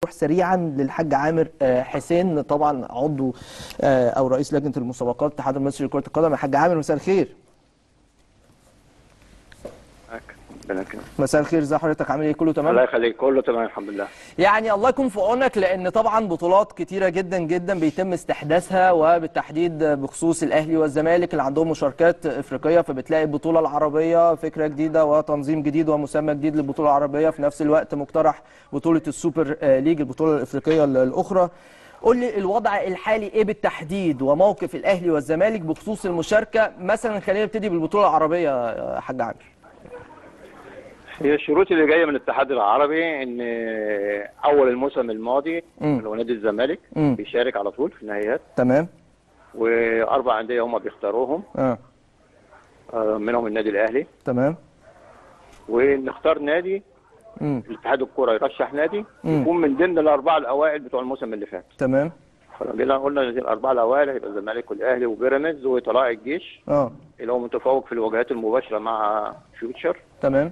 نروح سريعا للحاج عامر آه، حسين طبعا عضو آه، او رئيس لجنه المسابقات الاتحاد المصري لكره القدم يا حاج عامر مساء الخير ربنا يكرمك. مساء الخير ازي حضرتك عامل ايه كله تمام الله يخليك كله تمام الحمد لله يعني الله يكون في عونك لان طبعا بطولات كتيره جدا جدا بيتم استحداثها وبالتحديد بخصوص الاهلي والزمالك اللي عندهم مشاركات افريقيه فبتلاقي البطوله العربيه فكره جديده وتنظيم جديد ومسمى جديد للبطوله العربيه في نفس الوقت مقترح بطوله السوبر آه، ليج البطوله الافريقيه الاخرى قول لي الوضع الحالي ايه بالتحديد وموقف الاهلي والزمالك بخصوص المشاركه مثلا خلينا نبتدي بالبطوله العربيه يا حاج عامر هي الشروط اللي جايه من الاتحاد العربي ان اول الموسم الماضي مم. اللي هو نادي الزمالك مم. بيشارك على طول في النهائيات تمام واربع انديه هم بيختاروهم اه آه، منهم النادي الاهلي تمام ونختار نادي امم الاتحاد الكوره يرشح نادي مم. يكون من ضمن الاربعه الاوائل بتوع الموسم اللي فات تمام فجينا قلنا إن الاربعه الاوائل هيبقى الزمالك والاهلي وبيراميدز وطلائع الجيش اه اللي هو متفوق في الواجهات المباشره مع فيوتشر تمام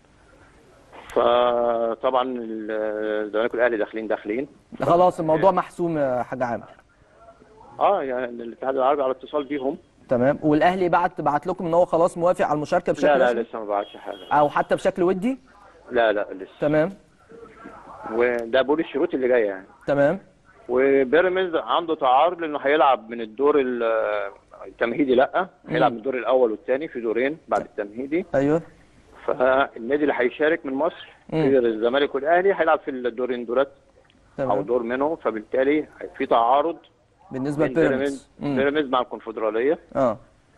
فطبعا ال- الزمالك والاهلي داخلين داخلين خلاص الموضوع محسوم يا حاج عامر اه يعني الاتحاد العربي على اتصال بيهم تمام والاهلي بعت بعت لكم ان هو خلاص موافق على المشاركه بشكل لا لا رسمي؟ لسه ما بعتش حاجه او حتى بشكل ودي لا لا لسه تمام وده بقول الشروط اللي جايه يعني تمام وبيراميدز عنده تعارض لانه هيلعب من الدور ال- التمهيدي لا هيلعب من الدور الاول والثاني في دورين بعد التمهيدي ايوه فالنادي اللي هيشارك من مصر مم. في الزمالك والاهلي هيلعب في الدورين دولت او تمام دور منهم فبالتالي في تعارض بالنسبه بين لبيراميدز مم. بيراميدز مع الكونفدراليه اه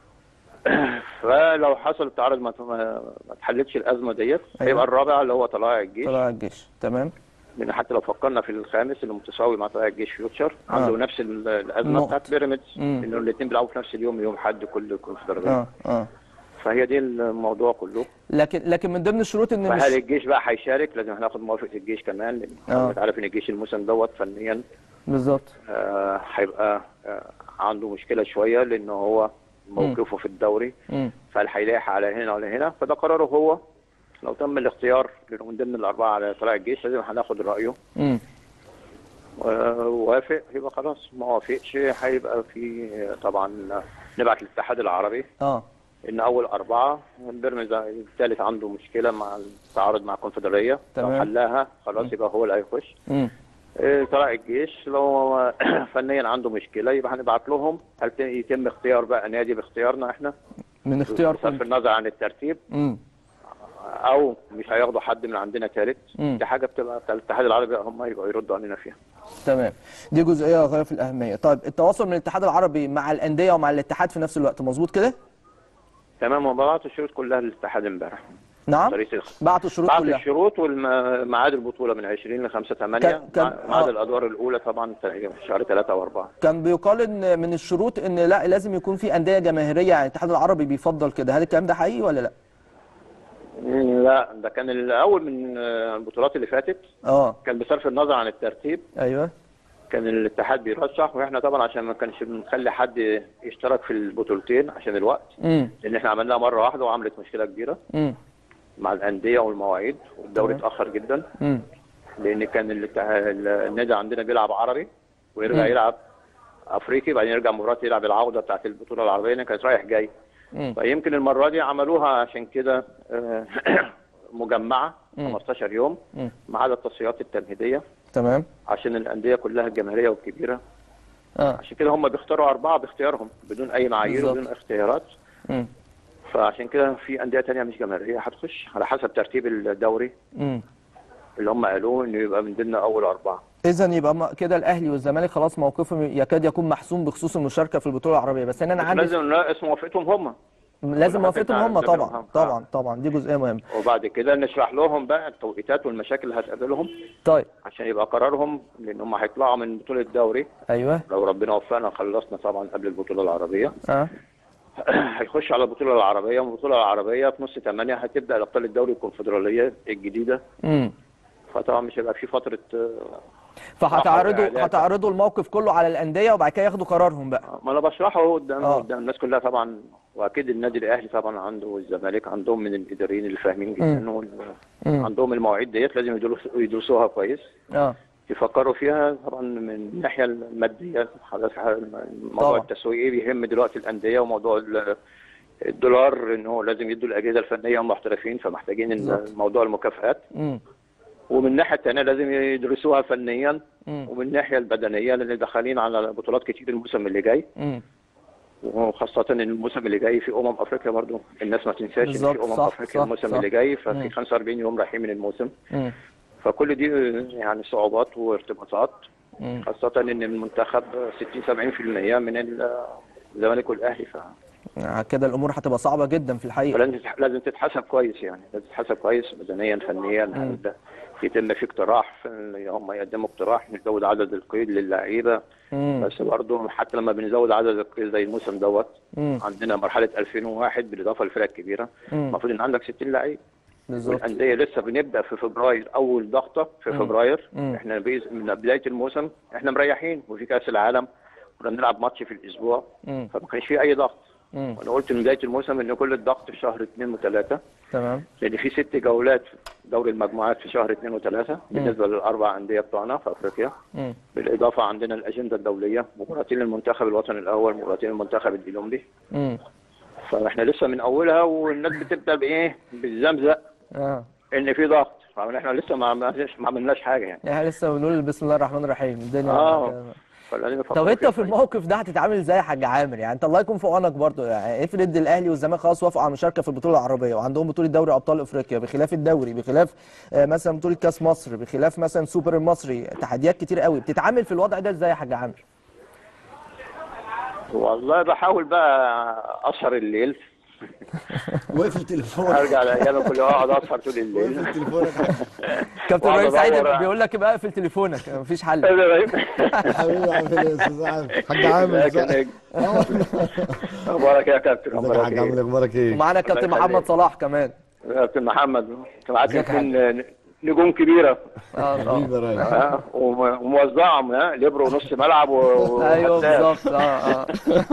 فلو حصل التعارض ما ما ما اتحلتش الازمه ديت أيوة. هيبقى الرابع اللي هو طلائع الجيش طلع الجيش تمام لان حتى لو فكرنا في الخامس اللي متساوي مع طلائع الجيش فيوتشر آه. عنده نفس ال- الازمه النقط. بتاعت بيراميدز مم. لانه الاثنين بيلعبوا في نفس اليوم يوم حد كل كونفدراليه اه اه فهي دي الموضوع كله لكن لكن من ضمن الشروط ان فهل مش الجيش بقى هيشارك لازم هناخد موافقه الجيش كمان لان آه. حضرتك عارف ان الجيش الموسم دوت فنيا بالظبط آه، هيبقى آه، عنده مشكله شويه لان هو موقفه في الدوري مم. فهل هيلاحق على هنا ولا هنا فده قراره هو لو تم الاختيار لانه من ضمن الاربعه على طلائع الجيش لازم هناخد رايه مم. ووافق يبقى خلاص ما وافقش هيبقى في طبعا نبعت للاتحاد العربي اه ان اول اربعه بيراميدز الثالث عنده مشكله مع التعارض مع الكونفدراليه لو تمام. حلها خلاص يبقى هو اللي هيخش مم. إيه، طلائع الجيش لو فنيا عنده مشكله يبقى هنبعت لهم هل ت- يتم اختيار بقى نادي باختيارنا احنا من بصرف اختياركم النظر عن الترتيب مم. او مش هياخدوا حد من عندنا ثالث مم. دي حاجه بتبقى بتاع الاتحاد العربي هم يبقوا يردوا علينا فيها تمام دي جزئيه غايه في الاهميه طيب التواصل من الاتحاد العربي مع الانديه ومع الاتحاد في نفس الوقت مظبوط كده تمام وبعت الشروط كلها للاتحاد امبارح نعم رئيس الخ- بعتوا الشروط بعت كلها الشروط وميعاد البطوله من 20 ل 5 8 كان- كان- ميعاد آه. الادوار الاولى طبعا في شهر 3 و4 كان بيقال ان من الشروط ان لا لازم يكون في انديه جماهيريه يعني الاتحاد العربي بيفضل كده هل الكلام ده حقيقي ولا لا لا ده كان الاول من آه، البطولات اللي فاتت اه كان بصرف النظر عن الترتيب ايوه كان الاتحاد بيرشح واحنا طبعا عشان ما كانش بنخلي حد يشترك في البطولتين عشان الوقت امم لان احنا عملناها مره واحده وعملت مشكله كبيره امم مع الانديه والمواعيد والدوري تمام. اتاخر جدا امم لان كان الاتحاد- النادي عندنا بيلعب عربي ويرجع مم. يلعب افريقي بعدين يرجع مرات يلعب العوده بتاعت البطوله العربيه لأن كانت رايح جاي امم فيمكن المره دي عملوها عشان كده آه، مجمعه مم. 15 يوم مم. ما عدا التصفيات التمهيديه تمام عشان الانديه كلها الجماهيريه والكبيره اه عشان كده هم بيختاروا اربعه باختيارهم بدون اي معايير بالظبط. وبدون اختيارات امم فعشان كده في انديه تانية مش جماهيريه هتخش على حسب ترتيب الدوري امم اللي هم قالوه انه يبقى من ضمن اول اربعه اذا يبقى ما- كده الاهلي والزمالك خلاص موقفهم يكاد يكون محسوم بخصوص المشاركه في البطوله العربيه بس ان انا بس عندي لازم نناقش موافقتهم هم لازم كل موافقتهم حاجة هم تعرف طبعا منهم. طبعا آه. طبعا دي جزئيه مهمه وبعد كده نشرح لهم بقى التوقيتات والمشاكل اللي هتقابلهم طيب عشان يبقى قرارهم لان هم هيطلعوا من بطوله الدوري ايوه لو ربنا وفقنا خلصنا طبعا قبل البطوله العربيه اه هيخش على البطوله العربيه من البطوله العربيه في نص 8 هتبدا ابطال الدوري الكونفدراليه الجديده امم فطبعا مش هيبقى في فتره آه، فهتعرضوا إعلان. هتعرضوا الموقف كله على الانديه وبعد كده ياخدوا قرارهم بقى ما انا بشرحه اهو قدام آه. قدام الناس كلها طبعا واكيد النادي الاهلي طبعا عنده والزمالك عندهم من الاداريين اللي فاهمين جدا وال- مم. عندهم المواعيد ديت لازم يدرس- يدرسوها كويس اه يفكروا فيها طبعا من الناحيه الماديه حضرتك الموضوع طبعا. التسويقي بيهم دلوقتي الانديه وموضوع ال- الدولار ان هو لازم يدوا الاجهزه الفنيه المحترفين فمحتاجين بالظبط. موضوع المكافآت امم ومن الناحيه الثانيه لازم يدرسوها فنيا امم ومن الناحيه البدنيه لان داخلين على بطولات كتير الموسم اللي جاي امم وخاصة ان الموسم اللي جاي في امم افريقيا برضو الناس ما تنساش ان بالظبط، في امم صح، افريقيا صح، الموسم صح. اللي جاي مم. ففي 45 يوم رايحين من الموسم امم فكل دي يعني صعوبات وارتباطات امم خاصة ان المنتخب 60 70% من ال- الزمالك والاهلي ف- كده الامور هتبقى صعبه جدا في الحقيقه فلازم تتح- لازم تتحسب كويس يعني لازم تتحسب كويس بدنيا فنيا مم. هل ده يتم في اقتراح في- هم يقدموا اقتراح نزود عدد القيد للعيبه امم بس برضه حتى لما بنزود عدد القيد زي الموسم دوت امم عندنا مرحله 2001 بالاضافه للفرق الكبيره امم المفروض ان عندك 60 لعيب بالظبط والانديه لسه بنبدا في فبراير اول ضغطه في مم. فبراير مم. احنا بإذ- من بدايه الموسم احنا مريحين وفي كاس العالم كنا بنلعب ماتش في الاسبوع امم فما كانش في اي ضغط امم وانا قلت من بدايه الموسم ان كل الضغط في شهر اثنين وثلاثه تمام لان في ست جولات في دوري المجموعات في شهر اثنين وثلاثه بالنسبه للاربع انديه بتوعنا في افريقيا امم بالاضافه عندنا الاجنده الدوليه مباراتين المنتخب الوطني الاول مباراتين المنتخب الاولمبي امم فاحنا لسه من اولها والناس بتبدا بايه بالزمزق اه ان في ضغط فاحنا لسه ما عملناش ما عملناش حاجه يعني يعني لسه بنقول بسم الله الرحمن الرحيم الدنيا اه فلازم نفكر طب انت فيها في كويس. الموقف ده هتتعامل ازاي يا حاج عامر يعني انت الله يكون في عونك برضه يعني افرض الاهلي والزمالك خلاص وافقوا على المشاركه في البطوله العربيه وعندهم بطوله دوري ابطال افريقيا بخلاف الدوري بخلاف آه، مثلا بطوله كاس مصر بخلاف مثلا سوبر المصري تحديات كتير قوي بتتعامل في الوضع ده ازاي يا حاج عامر والله بحاول بقى اسهر الليل وقف التليفون ارجع لايام كل اقعد اسهر طول وقف الليل التليفون كابتن وأقعد ابراهيم سعيد أدور. بيقول لك بقى اقفل تليفونك مفيش حل حبيبي عامل ايه يا استاذ عامر حاج عامر لكن اخبارك إيه يا كابتن ازيك يا اخبارك حاج عامر ايه اخبارك ايه ومعانا كابتن الله محمد يخليك. صلاح كمان كابتن محمد انت معاك ازيك يا اتنين نجوم كبيره اه حبيبي اه يا راجل ها وم- وموزعهم ها ليبرو ونص ملعب و- ايوه وهداف. بالظبط اه اه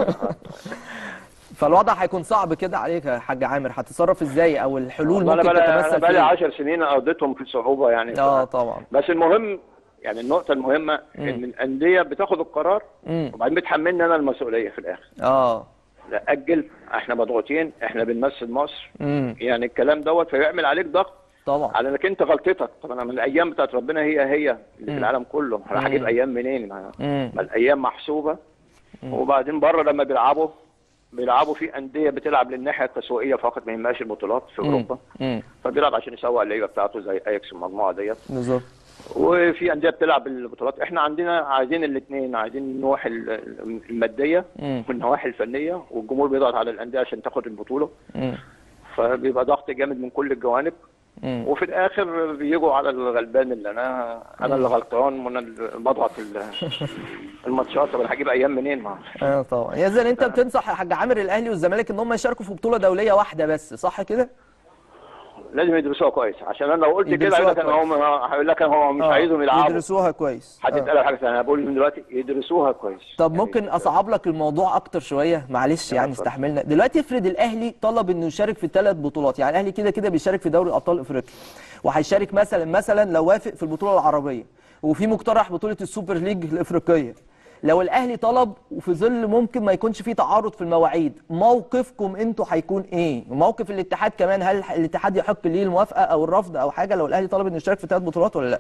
فالوضع هيكون صعب كده عليك يا حاج عامر هتتصرف ازاي او الحلول والله انا ممكن بقى انا تتمثل بقى لي في 10 سنين قضيتهم في صعوبه يعني اه طبعا بس المهم يعني النقطه المهمه ان الانديه بتاخد القرار امم وبعدين بتحملني انا المسؤوليه في الاخر اه لا اجل احنا مضغوطين احنا بنمثل مصر امم يعني الكلام دوت فيعمل عليك ضغط طبعا على انك انت غلطتك طبعا من الايام بتاعت ربنا هي هي اللي مم. في العالم كله انا هجيب مم. ايام منين ما امم ما الايام محسوبه وبعدين بره لما بيلعبوا بيلعبوا في انديه بتلعب للناحيه التسويقيه فقط ما يهمهاش البطولات في اوروبا امم فبيلعب عشان يسوق اللعيبه بتاعته زي اياكس المجموعه ديت بالظبط وفي انديه بتلعب البطولات احنا عندنا عايزين الاثنين عايزين النواحي ال- الماديه امم والنواحي الفنيه والجمهور بيضغط على الانديه عشان تاخد البطوله امم فبيبقى ضغط جامد من كل الجوانب امم وفي الاخر بيجوا على الغلبان اللي انا انا اللي غلطان وانا اللي بضغط ال- الماتشات طب انا هجيب ايام منين ما اه طبعا يا زين انت بتنصح يا حاج عامر الاهلي والزمالك ان هم يشاركوا في بطوله دوليه واحده بس صح كده لازم يدرسوها كويس عشان انا لو قلت كده يدرسوها هيقول لك انا هم هيقول لك هو مش آه، عايزهم يلعبوا يدرسوها كويس حد آه. يتقال على حاجه ثانيه انا بقول من دلوقتي يدرسوها كويس طب يعني ممكن اصعب لك الموضوع اكتر شويه معلش يعني اتفضل. استحملنا دلوقتي افرض الاهلي طلب انه يشارك في ثلاث بطولات يعني الاهلي كده كده بيشارك في دوري ابطال افريقيا وهيشارك مثلا مثلا لو وافق في البطوله العربيه وفي مقترح بطوله السوبر ليج الافريقيه لو الاهلي طلب وفي ظل ممكن ما يكونش فيه تعارض في المواعيد موقفكم انتوا هيكون ايه موقف الاتحاد كمان هل الاتحاد يحق ليه الموافقه او الرفض او حاجه لو الاهلي طلب انه يشارك في ثلاث بطولات ولا لا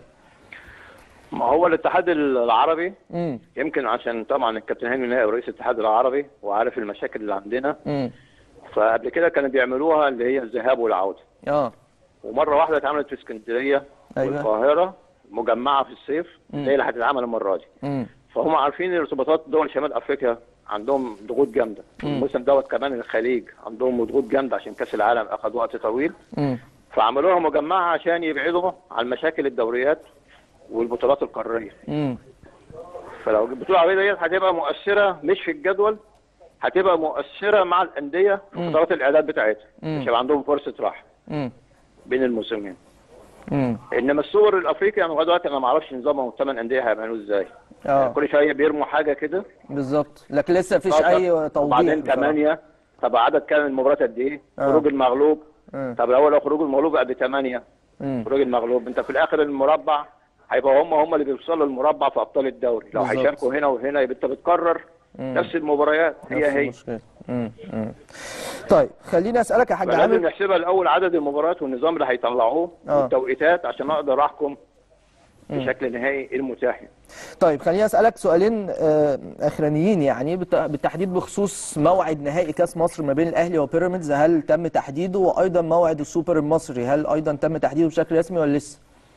ما هو الاتحاد العربي امم يمكن عشان طبعا الكابتن هاني نائب رئيس الاتحاد العربي وعارف المشاكل اللي عندنا امم فقبل كده كانوا بيعملوها اللي هي الذهاب والعوده اه ومره واحده اتعملت في اسكندريه أيوة. والقاهره مجمعه في الصيف مم. زي اللي هتتعمل المره دي امم فهم عارفين ارتباطات دول شمال افريقيا عندهم ضغوط جامده مم. الموسم دوت كمان الخليج عندهم ضغوط جامده عشان كاس العالم اخذ وقت طويل امم فعملوها مجمعه عشان يبعدوا عن مشاكل الدوريات والبطولات القاريه امم فلو البطوله العربيه ديت هتبقى مؤثره مش في الجدول هتبقى مؤثره مع الانديه في مم. فترات الاعداد بتاعتها مم. مش هيبقى عندهم فرصه راحه امم بين الموسمين امم انما السوبر الافريقي يعني لغايه دلوقتي انا ما اعرفش نظامهم الثمان انديه هيعملوه ازاي اه كل شويه بيرموا حاجه كده بالظبط لكن لسه مفيش اي توضيح وبعدين بصراحة. ثمانيه طب عدد كام المباريات قد ايه؟ آه. خروج المغلوب مم. طب الاول لو خروج المغلوب بقى بثمانيه مم. خروج المغلوب انت في الاخر المربع هيبقى هم هم اللي بيوصلوا المربع في ابطال الدوري لو بالظبط. هيشاركوا هنا وهنا يبقى انت بتكرر نفس المباريات هي نفس هي المشكلة. مم. مم. طيب خليني اسالك يا حاج فلازم عامر نحسبها الاول عدد المباريات والنظام اللي هيطلعوه آه. والتوقيتات عشان اقدر احكم بشكل نهائي إيه المتاح طيب خليني اسالك سؤالين آه، اخرانيين يعني بالت- بالتحديد بخصوص موعد نهائي كاس مصر ما بين الاهلي وبيراميدز هل تم تحديده وايضا موعد السوبر المصري هل ايضا تم تحديده بشكل رسمي ولا لسه؟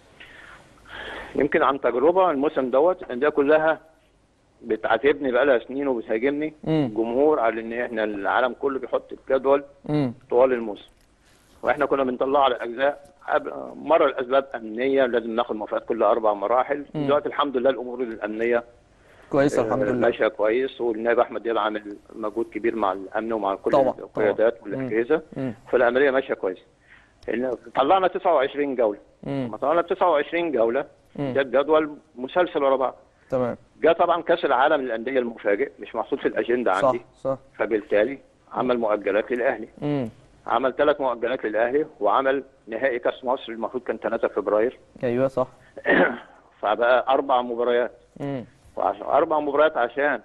يمكن عن تجربه الموسم دوت الانديه كلها بتعاتبني بقالها سنين وبتهاجمني مم. الجمهور على ان احنا العالم كله بيحط الجدول امم طوال الموسم واحنا كنا بنطلع على اجزاء قبل- مره الاسباب امنيه لازم ناخد موافقات كل اربع مراحل دلوقتي الحمد لله الامور الامنيه كويس الحمد آه، لله ماشيه كويس والنائب احمد دياب عامل مجهود كبير مع الامن ومع كل طبعا، القيادات طبعا. والاجهزه مم. فالعمليه ماشيه كويس إن طلعنا 29 جوله مم. لما طلعنا 29 جوله مم. ده الجدول مسلسل ورا بعض تمام جاء طبعا كاس العالم للانديه المفاجئ مش محطوط في الاجنده صح عندي صح فبالتالي عمل مؤجلات للاهلي امم عمل ثلاث مؤجلات للاهلي وعمل نهائي كاس مصر المفروض كان 3 فبراير ايوه صح فبقى اربع مباريات امم وعشان اربع مباريات عشان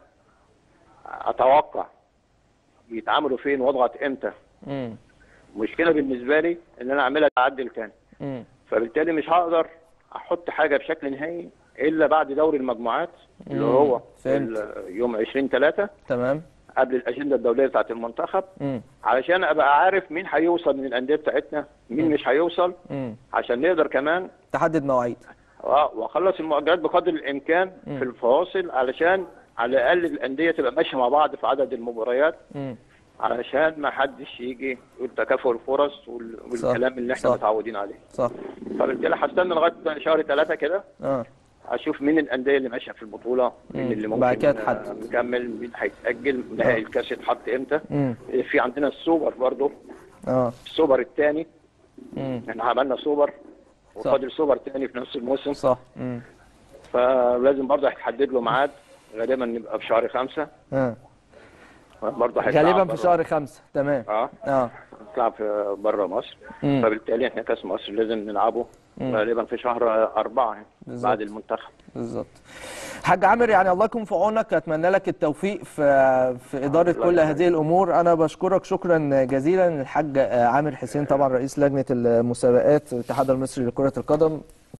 اتوقع يتعاملوا فين واضغط امتى امم مشكله بالنسبه لي ان انا اعملها تعدل تاني امم فبالتالي مش هقدر احط حاجه بشكل نهائي الا بعد دوري المجموعات اللي مم. هو فهمت. ال- يوم 20 3 تمام قبل الاجنده الدوليه بتاعت المنتخب امم علشان ابقى عارف مين هيوصل من الانديه بتاعتنا مين مش هيوصل امم عشان نقدر كمان تحدد مواعيد اه واخلص المؤجلات بقدر الامكان مم. في الفواصل علشان على الاقل الانديه تبقى ماشيه مع بعض في عدد المباريات امم علشان ما حدش يجي يقول تكافؤ الفرص وال- والكلام اللي احنا صح. متعودين عليه صح فبالتالي هستنى لغايه شهر ثلاثه كده اه اشوف مين الانديه اللي ماشيه في البطوله مين مم. اللي وبعد ممكن كده آه، تحدد. مكمل مين هيتاجل نهائي الكاس يتحط امتى امم في عندنا السوبر برضه اه السوبر الثاني امم احنا عملنا سوبر وفاضل سوبر ثاني في نفس الموسم صح امم فلازم برضه هيتحدد له ميعاد غالبا نبقى في شهر خمسة اه برضه هيتلعب غالبا برا- في شهر خمسة تمام اه اه هيتلعب في بره مصر مم. فبالتالي احنا كاس مصر لازم نلعبه غالبا في شهر أربعة يعني بالظبط. بعد المنتخب بالظبط حاج عامر يعني الله يكون في عونك اتمنى لك التوفيق في في اداره الله كل يخليك. هذه الامور انا بشكرك شكرا جزيلا الحاج عامر حسين طبعا رئيس لجنه المسابقات الاتحاد المصري لكره القدم